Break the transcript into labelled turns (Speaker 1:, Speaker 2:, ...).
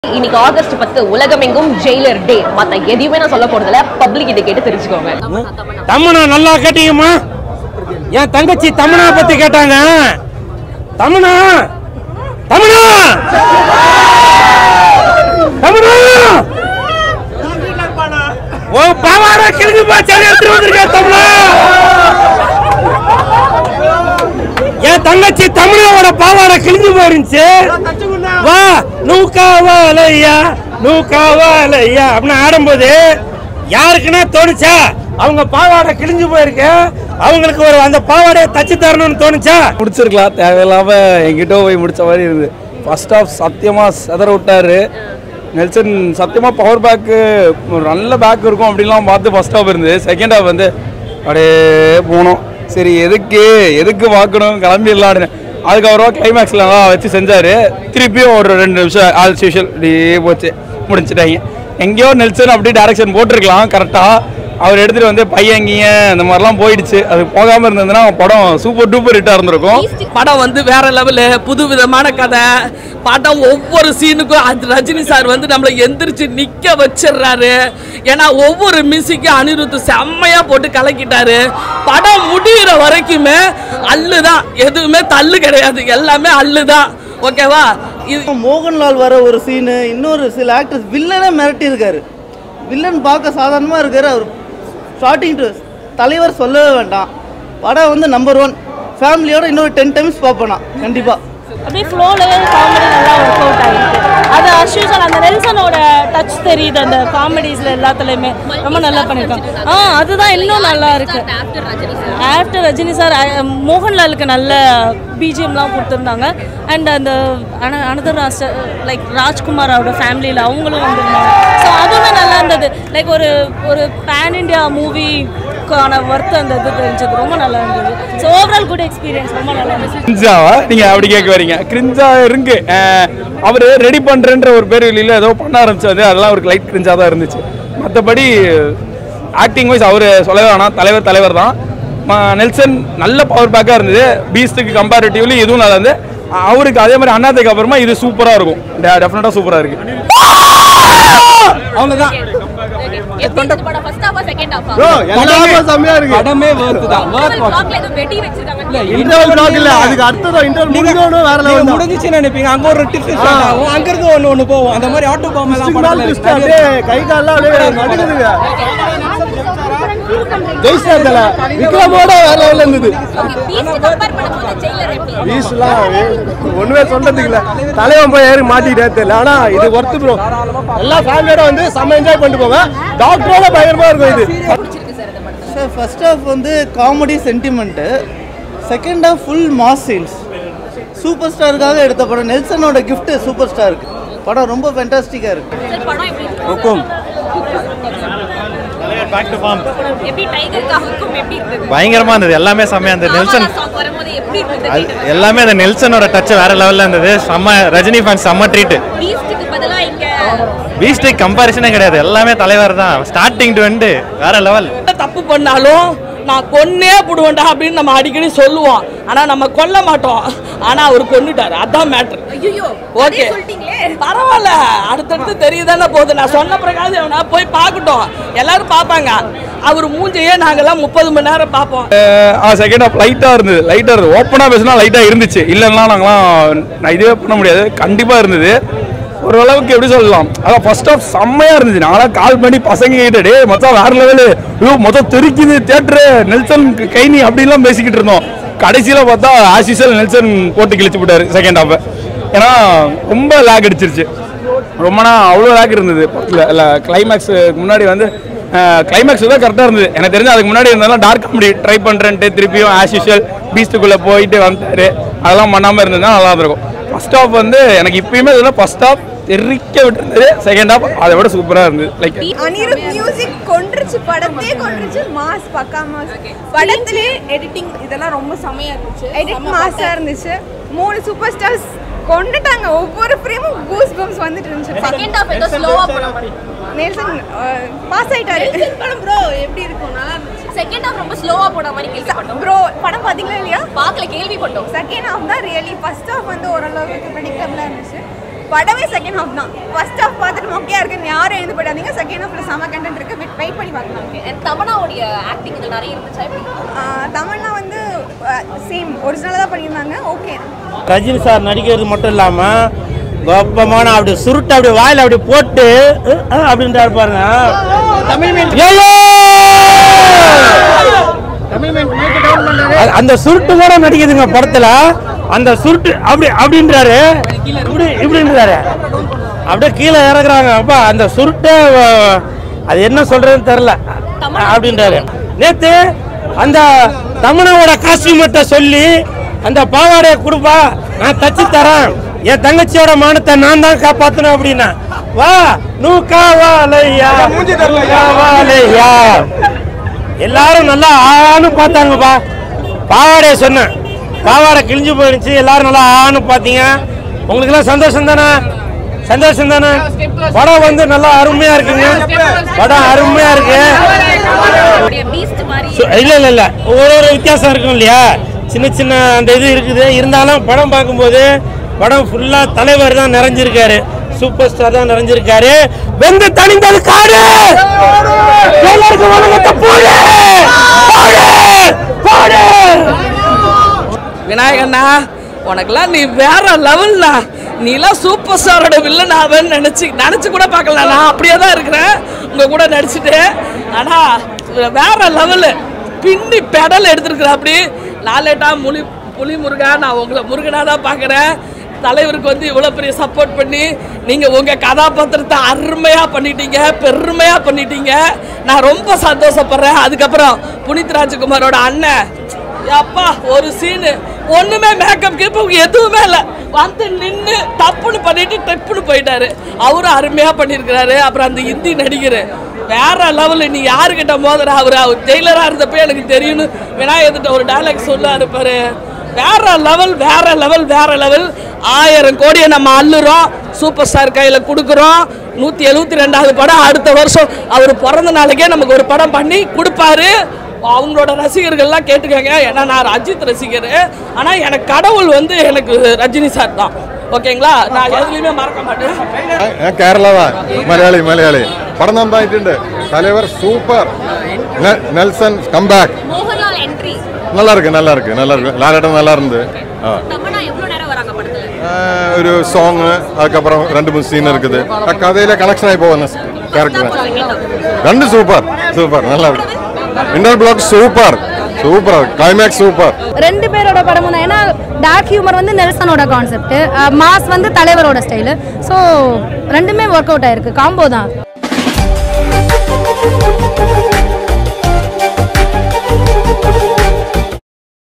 Speaker 1: இன்னைக்கு ஆகஸ்ட் பத்து உலகமெங்கும் ஜெயிலர் டே மத்த எதையுமே நான் சொல்ல போறதுல பப்ளிக் இதை கேட்டு தெரிஞ்சுக்கோங்க
Speaker 2: தமனா நல்லா கேட்டீங்கம்மா என் தங்கச்சி தமனா பத்தி கேட்டாங்க தமனா தமனா தமனா ஓ பாவாடை கிழிஞ்சு போச்சு எடுத்துட்டு வந்திருக்கேன் தமனா என் தங்கச்சி தமிழோட பாவாடை கிழிஞ்சு போயிருந்துச்சு வா நூக்காவாலையா நூக்காவாலையா அப்படின்னு ஆடும்போது யாருக்குன்னா தோணுச்சா அவங்க பாவாடை கிழிஞ்சு போயிருக்கு அவங்களுக்கு ஒரு அந்த பாவாடையை தச்சு தரணும்னு தோணுச்சா
Speaker 3: முடிச்சிருக்கலாம் தேவையில்லாம எங்கிட்ட போய் முடிச்ச மாதிரி இருந்து ஃபர்ஸ்ட் ஆஃப் சத்தியமா செதற விட்டாரு நெல்சன் சத்தியமா பவர் பேக்கு ஒரு நல்ல பேக் இருக்கும் அப்படின்லாம் பார்த்து ஃபர்ஸ்ட் ஆஃப் இருந்தது செகண்ட் ஆஃப் வந்து அப்படியே போனோம் சரி எதுக்கு எதுக்கு பார்க்கணும் கிளம்பிடலான்னு அதுக்கப்புறம் கிளைமேக்ஸ்லாம் வச்சு செஞ்சாரு திருப்பியும் ஒரு ரெண்டு நிமிஷம் ஆல் யூஷுவல் இப்படியே போச்சு முடிச்சிட்டாங்க எங்கேயோ நெல்சன் அப்படி டைரக்ஷன் போட்டிருக்கலாம் கரெக்டாக அவர் எடுத்துட்டு வந்து பையங்கிய இந்த மாதிரிலாம் போயிடுச்சு அது போகாம இருந்ததுன்னா படம் சூப்பர் டூப்பர் ஹிட்டா இருந்திருக்கும்
Speaker 4: படம் வந்து வேற லெவலு புது விதமான கதை படம் ஒவ்வொரு சீனுக்கும் அது ரஜினி சார் வந்து நம்மளை எந்திரிச்சு நிக்க வச்சிடுறாரு ஏன்னா ஒவ்வொரு மியூசிக்கும் அனிருத் செம்மையா போட்டு கலக்கிட்டாரு படம் முடியிற வரைக்குமே அல்லுதான் எதுவுமே தள்ளு கிடையாது எல்லாமே அல்லுதான் ஓகேவா இது
Speaker 5: மோகன்லால் வர ஒரு சீனு இன்னொரு சில ஆக்டர்ஸ் வில்லனே மிரட்டி இருக்காரு வில்லன் பார்க்க சாதாரணமாக இருக்காரு அவர் ஸ்டார்டிங் டு தலைவர் சொல்லவே வேண்டாம் படம் வந்து நம்பர் ஒன் ஃபேமிலியோட இன்னொரு டென் டைம்ஸ் பார்ப்பேன் நான் கண்டிப்பாக
Speaker 6: அப்படியே ஃப்ளோவில் காமெடி நல்லா ஒர்க் அவுட் ஆகிருக்கு அது அஸ்யூஷல் அந்த நெல்சனோட டச் தெரியுது அந்த காமெடிஸில் எல்லாத்துலேயுமே ரொம்ப நல்லா பண்ணியிருக்காங்க ஆ அதுதான் இன்னும் நல்லா இருக்கு ஆஃப்டர் ரஜினி சார் மோகன்லாலுக்கு நல்ல பிஜிஎம்லாம் கொடுத்துருந்தாங்க அண்ட் அந்த அன அனதர் ராஜ் லைக் ராஜ்குமார் அவரோட ஃபேமிலியில் அவங்களும் வந்திருந்தாங்க ஸோ அதுவுமே நல்லா இருந்தது லைக் ஒரு ஒரு பேன் இண்டியா மூவிக்கான ஒர்த் அந்த இது தெரிஞ்சது ரொம்ப நல்லா இருந்தது ஸோ ஓவரால் குட் எக்ஸ்பீரியன்ஸ் ரொம்ப நல்லா இருந்துச்சு
Speaker 3: கிரிஞ்சாவா நீங்க அப்படி கேட்க வரீங்க கிரிஞ்சா இருக்கு அஹ், அவரு ரெடி பண்றேன்ற ஒரு பேர் வெளியில ஏதோ பண்ண ஆரம்பிச்சாரு அதெல்லாம் அவருக்கு லைட் கிரிஞ்சா தான் இருந்துச்சு மற்றபடி ஆக்டிங் வைஸ் அவர் சொல்லவே வேணாம் தலைவர் தலைவர் தான் ம- நெல்சன் நல்ல பவர் பேக்காக இருந்தது பீஸ்டுக்கு கம்பேரிட்டிவ்லி இதுவும் நல்லா இருந்து அவருக்கு அதே மாதிரி அண்ணாத்துக்கு அப்புறமா இது சூப்பராக இருக்கும் டெஃபினட்டாக சூப்பராக இருக்கு அவ்வளோதான்
Speaker 7: எல்லாமே செம்மையா இருக்கு
Speaker 3: படமே worth தான்
Speaker 7: இன்டர்வல் டாக் இல்ல அதுக்கு அடுத்தது இன்டர்வல் முடிஞ்சோன்னு வேற
Speaker 3: நீங்க
Speaker 7: லெவல் தான்
Speaker 3: முடிஞ்சிச்சு நினைப்பீங்க அங்க ஒரு டிஃபரன்ஸ் ஆகும் அங்க இருந்து ஒண்ணு ஒண்ணு போகும் அந்த மாதிரி ஆட்டோ பாம் எல்லாம்
Speaker 7: Twist மேல
Speaker 3: படத்துல
Speaker 7: twist
Speaker 3: இருக்கு.
Speaker 7: அப்படியே கை கால்லாம் அப்படியே நடுங்குதுங்க ஜெயிஸ்டார் தல விக்ரமோட வேற லெவல்ல இருந்தது பீஸ்லாம் ஒண்ணுமே சொல்றதுக்கு இல்ல தலைவன் போய் ஏறி மாட்டிக்கிட்டே தெரியல ஆனா இது ஒர்த்து ப்ரோ எல்லா ஃபேமிலியோட வந்து செம்ம என்ஜாய் பண்ணிட்டு போங்க டாக்டரோட பயங்கரமா இருக்கும் இது
Speaker 5: சார் ஃபர்ஸ்ட் ஹாஃப் வந்து comedy sentiment second half full mass scenes super ஸ்டாருக்காக எடுத்த படம் நெல்சனோட gift சூப்பர் ஸ்டாருக்கு படம் ரொம்ப ஃபென்டாஸ்டிக்காக இருக்குது
Speaker 3: ஹுக்கும்
Speaker 8: பயங்கரமா இருந்தது எல்லாமே செம்மையா இருந்தது நெல்சன் அது எல்லாமே அந்த நெல்சனோட டச் வேற லெவல்ல இருந்தது செம்ம ரஜினி ஃபேன் செம்ம ட்ரீட் பீஸ்டுக்கு கம்பாரிசனே கிடையாது எல்லாமே தலைவர் தான் ஸ்டார்டிங் டு எண்டு வேற லெவல்
Speaker 4: என்ன தப்பு பண்ணாலும் நான் கொன்னே போடுவேன்டா அப்படின்னு நம்ம அடிக்கடி சொல்லுவோம் ஆனா நம்ம கொல்ல மாட்டோம் ஆனா அவர் கொன்னுட்டாரு அதான் மேட்ரு ஓகே பரவாயில்ல அடுத்தடுத்து தெரியுதானே போகுது நான் சொன்ன பிரகாரம் இவனா போய் பார்க்கட்டும் எல்லாரும் பார்ப்பாங்க அவர் மூஞ்சையே நாங்கெல்லாம் முப்பது மணி நேரம் பார்ப்போம்
Speaker 3: ஆ செகண்ட் ஆஃப் லைட்டாக இருந்தது லைட்டாக இருந்தது ஓப்பனாக பேசினா லைட்டாக இருந்துச்சு இல்லைன்னா நாங்களாம் நான் இதுவே பண்ண முடியாது கண்டிப்பாக இருந்தது ஓரளவுக்கு எப்படி சொல்லலாம் அதான் ஃபர்ஸ்ட் ஆஃப் செம்மையாக இருந்துச்சு நாங்களாம் கால் பண்ணி பசங்க கிட்ட டே மொத்தம் வேற லெவலு ஐயோ மொத்தம் தெரிக்குது தேட்டரு நெல்சன் கைனி அப்படின்லாம் பேசிக்கிட்டு இருந்தோம் கடைசியில் பார்த்தா ஆசிசல் நெல்சன் போட்டு கிழிச்சு விட்டாரு செகண்ட் ஹாஃபை ஏன்னா ரொம்ப லேக் அடிச்சிருச்சு ரொம்ப நாள் அவ்வளோ லேக் இருந்தது பக்கத்தில் இல்லை கிளைமேக்ஸ் முன்னாடி வந்து கிளைமேக்ஸ் தான் கரெக்டாக இருந்தது எனக்கு தெரிஞ்சு அதுக்கு முன்னாடி இருந்தாலும் டார்க் காமெடி ட்ரை பண்ணுறேன்ட்டு திருப்பியும் ஆஸ் யூஷுவல் பீஸ்ட்டுக்குள்ளே போயிட்டு வந்தார் அதெல்லாம் பண்ணாமல் இருந்ததுன்னா நல்லா இருந்திருக்கும் ஃபர்ஸ்ட் ஹாஃப் வந்து எனக்கு இப்பயுமே இதில் ஃபர்ஸ்ட் ஹாஃப் தெரிக்க விட்டுருந்தது செகண்ட் ஹாஃப் அதை விட சூப்பராக இருந்தது லைக்
Speaker 9: அனிருத் மியூசிக் கொன்றுச்சு படத்தையே கொன்றுச்சு மாஸ் பக்கா மாஸ் படத்திலே எடிட்டிங் இதெல்லாம் ரொம்ப செமையா இருந்துச்சு எடிட் மாஸா இருந்துச்சு மூணு சூப்பர் ஸ்டார்ஸ் கொண்டுட்டாங்க ஒவ்வொரு ஃப்ரேமும் கூஸ் பம்ஸ் வந்துட்டு இருந்துச்சு செகண்ட் ஹாஃப் ஏதோ ஸ்லோவா போன நெல்சன் பாஸ் ஆயிட்டாரு படம் ப்ரோ எப்படி இருக்கும் நல்லா இருந்துச்சு
Speaker 1: செகண்ட் ஹாஃப் ரொம்ப ஸ்லோவா போன மாதிரி கேள்விப்பட்டோம்
Speaker 9: ப்ரோ படம் பாத்தீங்களா இல்லையா
Speaker 1: பார்க்கல கேள்விப்பட்டோம்
Speaker 9: செகண்ட் ஹாஃப் தான் ரியலி ஃபர்ஸ்ட் ஹாஃப் வந்து ஓரளவுக்கு ப்ரெடிக்டபிளாக இருந்துச்சு படமே செகண்ட் ஹாஃப் தான் ஃபர்ஸ்ட் ஹாஃப் பார்த்துட்டு மொக்கையா இருக்குன்னு யாரும் எழுந்து போயிடாதீங்க செகண்ட் ஹாஃப்ல செம கண்டென்ட் இருக்கு வெயிட் பண்ணி பார்க்கலாம்
Speaker 1: தமனாவுடைய ஆக்டிங் இதுல நிறைய இருந்துச்சா எப்படி
Speaker 9: ஆஹ் தமிழ்னா வந்து சேம் ஒரிஜினலாக தான் பண்ணியிருந்தாங்க ஓகே
Speaker 2: ரஜினி சார் நடிக்கிறது மட்டும் இல்லாம கோப்பமான அப்படி சுருட்டு அப்படி வாயில அப்படி போட்டு அஹ், அஹ் அப்படின்றாரு பாருங்க ஐயோ! அ- அந்த சுருட்டு கூட நடிக்குதுங்க படத்துல அந்த சுருட்டு அப்படி அப்படின்றாரு இப்படி இப்படின்றாரு அப்படியே கீழே இறக்குறாங்க அப்பா அந்த சுருட்டை அஹ், அது என்ன சொல்றதுன்னு தெரியல அப்படின்றாரு நேத்து அந்த தமிழோட காஸ்டியூமத்தை சொல்லி அந்த பாவாடையை கொடுப்பா நான் தச்சு தரேன் என் தங்கச்சியோட மானத்தை நான் தான் காப்பாத்தணும் அப்படின்னா வா நூ காவாலையா காவாலையா எல்லாரும் நல்லா ஆன்னு பார்த்தாங்கப்பா பாவாடையை சொன்னேன் பாவாடை கிழிஞ்சு போயிடுச்சு எல்லாரும் நல்லா ஆன்னு பார்த்தீங்க உங்களுக்கெல்லாம் சந்தோஷம் தானே சந்தோஷம் தானே படம் வந்து நல்லா அருமையா இருக்குங்க படம் அருமையா இருக்கு
Speaker 1: பீஸ்ட் மாதிரி
Speaker 2: சு- இல்ல இல்ல இல்ல ஒரு ஒரு வித்தியாசம் இருக்கும் இல்லையா சின்ன சின்ன அந்த இது இருக்குது இருந்தாலும் படம் பார்க்கும்போது படம் ஃபுல்லா தலைவர் தான் நிறைஞ்சிருக்காரு சூப்பர் ஸ்டார் தான் நிறைஞ்சிருக்காரு வெந்து தணிந்தது காடு எல்லாருக்கும் வணக்கத்தை போடு போடு போடு
Speaker 4: விநாயகண்ணா உனக்கெல்லாம் நீ வேற லெவல்னா நீலாம் சூப்பர் ஸ்டாரோட வில்லன் ஆவேன்னு நினைச்சு நினைச்சு கூட பார்க்கல நான் அப்படியே தான் இருக்கிறேன் உங்க கூட நடிச்சுட்டு ஆனா வேற லெவலு பின்னி பெடல் எடுத்திருக்கிற அப்படி நாலேட்டா முனி புலி முருகா நான் உங்களை முருகனா தான் பார்க்குறேன் தலைவருக்கு வந்து இவ்வளோ பெரிய சப்போர்ட் பண்ணி நீங்கள் உங்கள் கதாபாத்திரத்தை அருமையாக பண்ணிட்டீங்க பெருமையாக பண்ணிட்டீங்க நான் ரொம்ப சந்தோஷப்படுறேன் அதுக்கப்புறம் புனித் ராஜகுமாரோட அண்ணன் அப்பா ஒரு சீனு ஒண்ணுமே மேக்கப் கிப்பு எதுவுமே இல்லை வந்து நின்று தப்புன்னு பண்ணிட்டு டப்புன்னு போயிட்டாரு அவரும் அருமையா பண்ணியிருக்கிறாரு அப்புறம் அந்த இந்தி நடிகர் வேற லெவலு நீ யாருக்கிட்ட மோதுற அவர் அவர் ஜெயிலரா இருந்தப்ப எனக்கு தெரியும்னு விநாயகர்கிட்ட ஒரு டைலாக் சொல்ல இருப்பாரு வேற லெவல் வேற லெவல் வேற லெவல் ஆயிரம் கோடியை நம்ம அள்ளுறோம் சூப்பர் ஸ்டார் கையில கொடுக்குறோம் நூத்தி எழுபத்தி ரெண்டாவது படம் அடுத்த வருஷம் அவர் பிறந்த நாளைக்கே நமக்கு ஒரு படம் பண்ணி கொடுப்பாரு அவங்களோட ரசிகர்கள்லாம் கேட்டுக்கங்க ஏன்னா நான் அஜித் ரசிகர் ஆனா எனக்கு கடவுள் வந்து எனக்கு ரஜினி சார் தான் ஓகேங்களா நான் எதுலையுமே மறக்க மாட்டேன்
Speaker 10: ഞാൻ കേരളവാ മലയാളി മലയാളി പടം നന്നായിട്ടുണ്ട് തലവർ സൂപ്പർ நெ- நெல்சன் கம்பேக்
Speaker 1: மோகன்லால் என்ட்ரி
Speaker 10: நல்லா இருக்கு நல்லா இருக்கு நல்லா இருக்கு லாலேட்டம் நல்லா இருந்து ஆ
Speaker 1: தமனா எவ்வளவு நேரம் வராங்க படத்துல
Speaker 10: ஆஹ் ஒரு சாங் அதுக்கப்புறம் ரெண்டு மூணு சீன் இருக்குது ആ കഥയിലെ കണക്ഷൻ ആയി പോകുന്ന ക്യാരക്ടർ രണ്ട് സൂപ്പർ സൂപ്പർ நல்லா இருக்கு inter block super super climax super
Speaker 11: ரெண்டு பேரோட படமும் தான் ஏன்னா டார்க் ஹியூமர் வந்து நெல்சனோட கான்செப்ட் மாஸ் வந்து தலைவரோட ஸ்டைலு ஸோ ரெண்டுமே ஒர்க் அவுட் ஆயிருக்கு காம்போ தான்